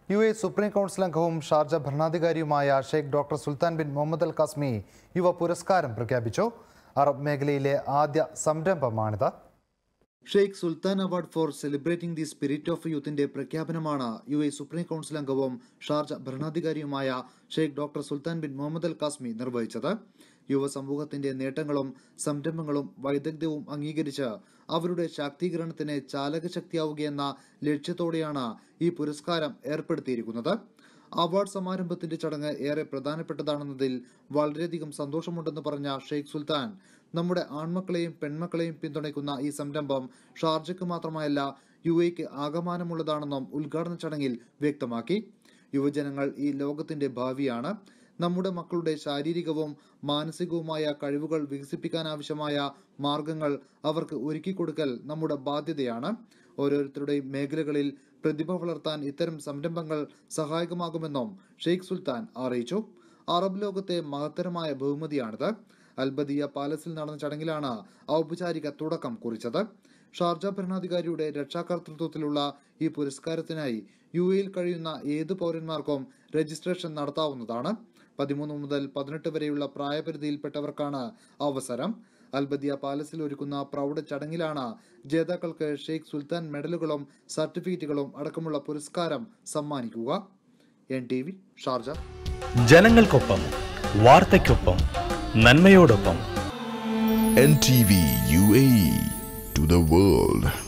U A supreme council അംഗവും Sharjah ഭരണാധികാരിയുമായ Sheikh doctor Sultan bin Muhammad Al Qasimi യുവ പുരസ്കാരം പ്രഖ്യാപിച്ചു അറബ് മേഖലയിലെ ആദ്യ സംരംഭമാണിത് Sheikh Sultan award for celebrating the spirit of യൂത്തിന്റെ പ്രഖ്യാപനമാണ് യു എ സുപ്രീം കൗൺസിൽ അംഗവും ഷാർജ ഭരണാധികാരിയുമായ Sheikh doctor Sultan bin Muhammad Al Qasimi നിർവഹിച്ചത് യുവ സമൂഹത്തിന്റെ നേട്ടങ്ങളും സംരംഭങ്ങളും വൈദഗ്ധ്യവും അംഗീകരിച്ച് അവരുടെ ശാക്തീകരണത്തിന് ചാലകശക്തിയാവുകയെന്ന ലക്ഷ്യത്തോടെയാണ് ഈ പുരസ്കാരം ഏർപ്പെടുത്തിയിരിക്കുന്നത് അവാർഡ് സമാരംഭത്തിന്റെ ചടങ്ങ് ഏറെ പ്രധാനപ്പെട്ടതാണെന്നതിൽ വളരെയധികം സന്തോഷമുണ്ടെന്ന് പറഞ്ഞ ഷെയ്ഖ് സുൽത്താൻ നമ്മുടെ ആൺമക്കളെയും പെൺമക്കളെയും പിന്തുണയ്ക്കുന്ന ഈ സംരംഭം ഷാർജയ്ക്ക് മാത്രമായല്ല യു എക്ക് ആകമാനമുള്ളതാണെന്നും ഉദ്ഘാടന ചടങ്ങിൽ വ്യക്തമാക്കി യുവജനങ്ങൾ ഈ ലോകത്തിന്റെ ഭാവിയാണ് നമ്മുടെ മക്കളുടെ ശാരീരികവും മാനസികവുമായ കഴിവുകൾ വികസിപ്പിക്കാനാവശ്യമായ മാർഗങ്ങൾ അവർക്ക് ഒരുക്കിക്കൊടുക്കൽ നമ്മുടെ ബാധ്യതയാണ് ഓരോരുത്തരുടെയും മേഖലകളിൽ പ്രതിഭ വളർത്താൻ ഇത്തരം സംരംഭങ്ങൾ സഹായകമാകുമെന്നും ഷെയ്ഖ് സുൽത്താൻ അറിയിച്ചു അറബ് ലോകത്തെ മഹത്തരമായ ബഹുമതിയാണിത് അൽബദിയ പാലസിൽ നടന്ന ചടങ്ങിലാണ് ഔപചാരിക തുടക്കം കുറിച്ചത് ഷാർജ ഭരണാധികാരിയുടെ രക്ഷാകർതൃത്വത്തിലുള്ള ഈ പുരസ്കാരത്തിനായി യു എയിൽ കഴിയുന്ന ഏത് പൗരന്മാർക്കും രജിസ്ട്രേഷൻ നടത്താവുന്നതാണ് പതിമൂന്ന് മുതൽ പതിനെട്ട് വരെയുള്ള പ്രായപരിധിയിൽപ്പെട്ടവർക്കാണ് അവസരം അൽബദിയ പാലസിൽ ഒരുക്കുന്ന പ്രൗഢ ചടങ്ങിലാണ് ജേതാക്കൾക്ക് ഷെയ്ഖ് സുൽത്താൻ മെഡലുകളും സർട്ടിഫിക്കറ്റുകളും അടക്കമുള്ള പുരസ്കാരം സമ്മാനിക്കുക എൻ ടി വി ഷാർജ ജനങ്ങൾക്കൊപ്പം വാർത്തയ്ക്കൊപ്പം നന്മയോടൊപ്പം NTV UAE to the world.